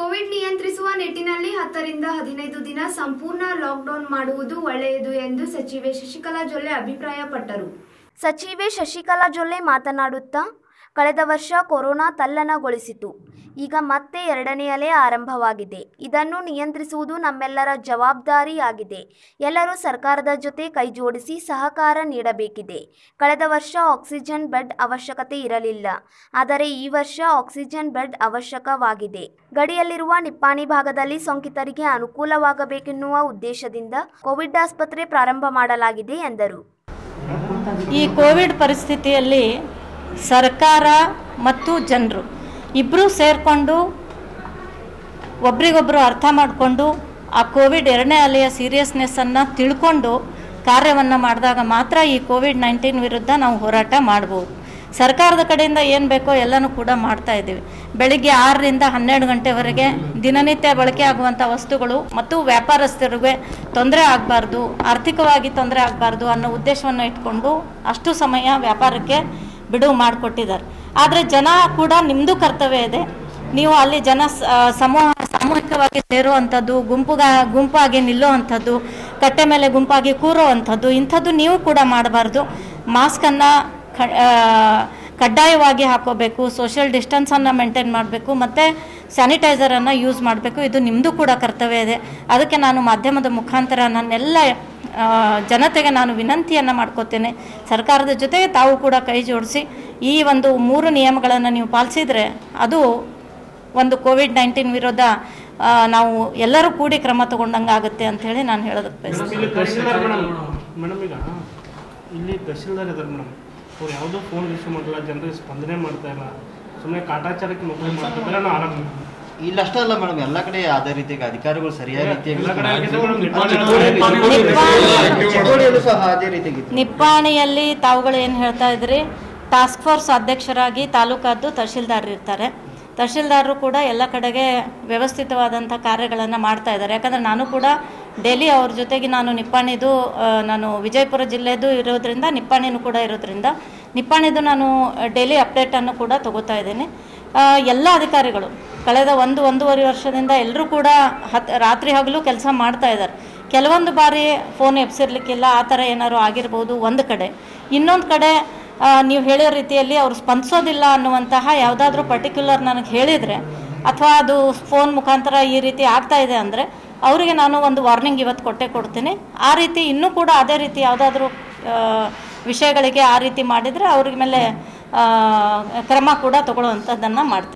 Covid ನಿಯಂತ್ರಿಸುವ ನಿಟ್ಟಿನಲ್ಲಿ ಹತ್ತರಿಂದ ಹದಿನೈದು ದಿನ ಸಂಪೂರ್ಣ ಲಾಕ್ಡೌನ್ ಮಾಡುವುದು ಒಳ್ಳೆಯದು ಎಂದು ಸಚಿವೆ ಶಶಿಕಲಾ ಜೊಲ್ಲೆ ಅಭಿಪ್ರಾಯಪಟ್ಟರು ಸಚಿವೆ ಶಶಿಕಲಾ ಜೊಲ್ಲೆ ಮಾತನಾಡುತ್ತಾ ಕಳೆದ ವರ್ಷ ಕೊರೋನಾ ತಲ್ಲಣಗೊಳಿಸಿತು ಈಗ ಮತ್ತೆ ಎರಡನೇ ಅಲೆ ಆರಂಭವಾಗಿದೆ ಇದನ್ನು ನಿಯಂತ್ರಿಸುವುದು ನಮ್ಮೆಲ್ಲರ ಜವಾಬ್ದಾರಿಯಾಗಿದೆ ಎಲ್ಲರೂ ಸರ್ಕಾರದ ಜೊತೆ ಕೈಜೋಡಿಸಿ ಸಹಕಾರ ನೀಡಬೇಕಿದೆ ಕಳೆದ ವರ್ಷ ಆಕ್ಸಿಜನ್ ಬೆಡ್ ಅವಶ್ಯಕತೆ ಇರಲಿಲ್ಲ ಆದರೆ ಈ ವರ್ಷ ಆಕ್ಸಿಜನ್ ಬೆಡ್ ಅವಶ್ಯಕವಾಗಿದೆ ಗಡಿಯಲ್ಲಿರುವ ನಿಪ್ಪಾಣಿ ಭಾಗದಲ್ಲಿ ಸೋಂಕಿತರಿಗೆ ಅನುಕೂಲವಾಗಬೇಕೆನ್ನುವ ಉದ್ದೇಶದಿಂದ ಕೋವಿಡ್ ಆಸ್ಪತ್ರೆ ಪ್ರಾರಂಭ ಮಾಡಲಾಗಿದೆ ಎಂದರು ಈ ಕೋವಿಡ್ ಪರಿಸ್ಥಿತಿಯಲ್ಲಿ ಸರ್ಕಾರ ಮತ್ತು ಜನರು ಇಬ್ಬರೂ ಸೇರಿಕೊಂಡು ಒಬ್ರಿಗೊಬ್ಬರು ಅರ್ಥ ಮಾಡಿಕೊಂಡು ಆ ಕೋವಿಡ್ ಎರಡನೇ ಅಲೆಯ ಸೀರಿಯಸ್ನೆಸ್ಸನ್ನು ತಿಳ್ಕೊಂಡು ಕಾರ್ಯವನ್ನು ಮಾಡಿದಾಗ ಮಾತ್ರ ಈ ಕೋವಿಡ್ ನೈನ್ಟೀನ್ ವಿರುದ್ಧ ನಾವು ಹೋರಾಟ ಮಾಡ್ಬೋದು ಸರ್ಕಾರದ ಕಡೆಯಿಂದ ಏನು ಬೇಕೋ ಎಲ್ಲನೂ ಕೂಡ ಮಾಡ್ತಾ ಇದ್ದೀವಿ ಬೆಳಿಗ್ಗೆ ಆರರಿಂದ ಹನ್ನೆರಡು ಗಂಟೆವರೆಗೆ ದಿನನಿತ್ಯ ಬಳಕೆ ಆಗುವಂಥ ವಸ್ತುಗಳು ಮತ್ತು ವ್ಯಾಪಾರಸ್ಥರಿಗೆ ತೊಂದರೆ ಆಗಬಾರ್ದು ಆರ್ಥಿಕವಾಗಿ ತೊಂದರೆ ಆಗಬಾರ್ದು ಅನ್ನೋ ಉದ್ದೇಶವನ್ನು ಇಟ್ಕೊಂಡು ಅಷ್ಟು ಸಮಯ ವ್ಯಾಪಾರಕ್ಕೆ ಬಿಡುವು ಮಾಡಿಕೊಟ್ಟಿದ್ದಾರೆ ಆದರೆ ಜನ ಕೂಡ ನಿಮ್ಮದು ಕರ್ತವ್ಯ ಇದೆ ನೀವು ಅಲ್ಲಿ ಜನ ಸ- ಆ, ಸಮೂಹ ಸಾಮೂಹಿಕವಾಗಿ ಸೇರುವಂಥದ್ದು ಗುಂಪುಗ ಗುಂಪಾಗಿ ನಿಲ್ಲುವಂಥದ್ದು ಕಟ್ಟೆ ಮೇಲೆ ಗುಂಪಾಗಿ ಕೂರುವಂಥದ್ದು ಇಂಥದ್ದು ನೀವು ಕೂಡ ಮಾಡಬಾರ್ದು ಮಾಸ್ಕನ್ನು ಕ ಆ, ಕಡ್ಡಾಯವಾಗಿ ಹಾಕೋಬೇಕು ಸೋಷಿಯಲ್ ಡಿಸ್ಟೆನ್ಸನ್ನು ಮೇಂಟೈನ್ ಮಾಡಬೇಕು ಮತ್ತು ಸ್ಯಾನಿಟೈಸರನ್ನು ಯೂಸ್ ಮಾಡಬೇಕು ಇದು ನಿಮ್ಮದು ಕೂಡ ಕರ್ತವ್ಯ ಇದೆ ಅದಕ್ಕೆ ನಾನು ಮಾಧ್ಯಮದ ಮುಖಾಂತರ ನನ್ನೆಲ್ಲ ಆ, ಜನತೆಗೆ ನಾನು ವಿನಂತಿಯನ್ನು ಮಾಡ್ಕೋತೇನೆ ಸರ್ಕಾರದ ಜೊತೆಗೆ ತಾವು ಕೂಡ ಕೈ ಜೋಡಿಸಿ ಈ ಒಂದು ಮೂರು ನಿಯಮಗಳನ್ನು ನೀವು ಪಾಲಿಸಿದರೆ ಅದು ಒಂದು ಕೋವಿಡ್ ನೈನ್ಟೀನ್ ವಿರುದ್ಧ ಆ, ನಾವು ಎಲ್ಲರೂ ಕೂಡಿ ಕ್ರಮ ತಗೊಂಡಂಗೆ ಆಗುತ್ತೆ ಅಂತ ಹೇಳಿ ನಾನು ಹೇಳೋದಕ್ಕೆ ಬಯಸ್ತೀನಿ ಇಲ್ಲಿ ತಹಶೀಲ್ದಾರ್ ಮೇಡಮ್ ಮೇಡಮ್ ಈಗ ಇಲ್ಲಿ ತಹಶೀಲ್ದಾರ್ ಇದ್ದಾರೆ ಮೇಡಮ್ ಅವ್ರು ಯಾವುದೋ ಫೋನ್ ರಿಸೀವ್ ಮಾಡಿಲ್ಲ ಜನರಿಗೆ ಸ್ಪಂದನೆ ಮಾಡ್ತಾ ಇಲ್ಲ ಸುಮ್ಮನೆ ಕಾಟಾಚಾರಕ್ಕೆ ನೌಕರಿ ಮಾಡ್ತಿದ್ದಾರೆ ನಾವು ಆರಾಮ ಇಲ್ಲಷ್ಟೇ ಅಲ್ಲ ಮೇಡಮ್ ಎಲ್ಲ ಕಡೆ ಅದೇ ರೀತಿಯಾಗಿ ಅಧಿಕಾರಿಗಳು ಸರಿಯಾದ ರೀತಿಯಾಗಿ ಎಲ್ಲ ಕಡೆ ಆಗಿದೆ ಮೇಡಮ್ ಚಿಕ್ಕೋಡಿಯಲ್ಲೂ ಸಹ ಅದೇ ರೀತಿಯಾಗಿ ನಿಪ್ಪಾಣಿಯಲ್ಲಿ ತಾವುಗಳು ಏನು ಹೇಳ್ತಾ ಇದ್ರಿ ಟಾಸ್ಕ್ ಫೋರ್ಸ್ ಅಧ್ಯಕ್ಷರಾಗಿ ತಾಲೂಕಾದ್ದು ತಹಶೀಲ್ದಾರ್ ಇರ್ತಾರೆ ತಹಶೀಲ್ದಾರರು ಕೂಡ ಎಲ್ಲ ಕಡೆಗೆ ವ್ಯವಸ್ಥಿತವಾದಂಥ ಕಾರ್ಯಗಳನ್ನು ಮಾಡ್ತಾ ಇದ್ದಾರೆ ಯಾಕಂದರೆ ನಾನು ಕೂಡ ಡೈಲಿ ಅವ್ರ ಜೊತೆಗೆ ನಾನು ನಿಪ್ಪಾಣಿದು ಆ, ನಾನು ವಿಜಯಪುರ ಜಿಲ್ಲೆದು ಇರೋದ್ರಿಂದ ನಿಪ್ಪಾಣಿನೂ ಕೂಡ ಇರೋದ್ರಿಂದ ನಿಪ್ಪಾಣಿದು ನಾನು ಡೈಲಿ ಅಪ್ಡೇಟನ್ನು ಕೂಡ ತಗೋತಾ ಇದ್ದೀನಿ ಆ, ಎಲ್ಲ ಅಧಿಕಾರಿಗಳು ಕಳೆದ ಒಂದು ಒಂದೂವರೆ ವರ್ಷದಿಂದ ಎಲ್ಲರೂ ಕೂಡ ಹತ್ ರಾತ್ರಿ ಹಗಲು ಕೆಲಸ ಮಾಡ್ತಾ ಇದ್ದಾರೆ ಕೆಲವೊಂದು ಬಾರಿ ಫೋನ್ ಎಬ್ಸಿರ್ಲಿಕ್ಕಿಲ್ಲ ಆ ಥರ ಏನಾದ್ರು ಆಗಿರ್ಬೋದು ಒಂದು ಕಡೆ ಇನ್ನೊಂದು ಕಡೆ ಆ, ನೀವು ಹೇಳಿರೋ ರೀತಿಯಲ್ಲಿ ಅವ್ರು ಸ್ಪಂದಿಸೋದಿಲ್ಲ ಅನ್ನುವಂತಹ ಯಾವುದಾದ್ರೂ ಪರ್ಟಿಕ್ಯುಲರ್ ನನಗೆ ಹೇಳಿದರೆ ಅಥವಾ ಅದು ಫೋನ್ ಮುಖಾಂತರ ಈ ರೀತಿ ಆಗ್ತಾ ಇದೆ ಅಂದರೆ ಅವರಿಗೆ ನಾನು ಒಂದು ವಾರ್ನಿಂಗ್ ಇವತ್ತು ಕೊಟ್ಟೆ ಕೊಡ್ತೀನಿ ಆ ರೀತಿ ಇನ್ನೂ ಕೂಡ ಅದೇ ರೀತಿ ಯಾವುದಾದ್ರೂ ವಿಷಯಗಳಿಗೆ ಆ ರೀತಿ ಮಾಡಿದರೆ ಅವ್ರಿಗೆ ಮೇಲೆ ಆ, ಕ್ರಮ ಕೂಡ ತಗೊಳ್ಳುವಂಥದ್ದನ್ನು ಮಾಡ್ತೀನಿ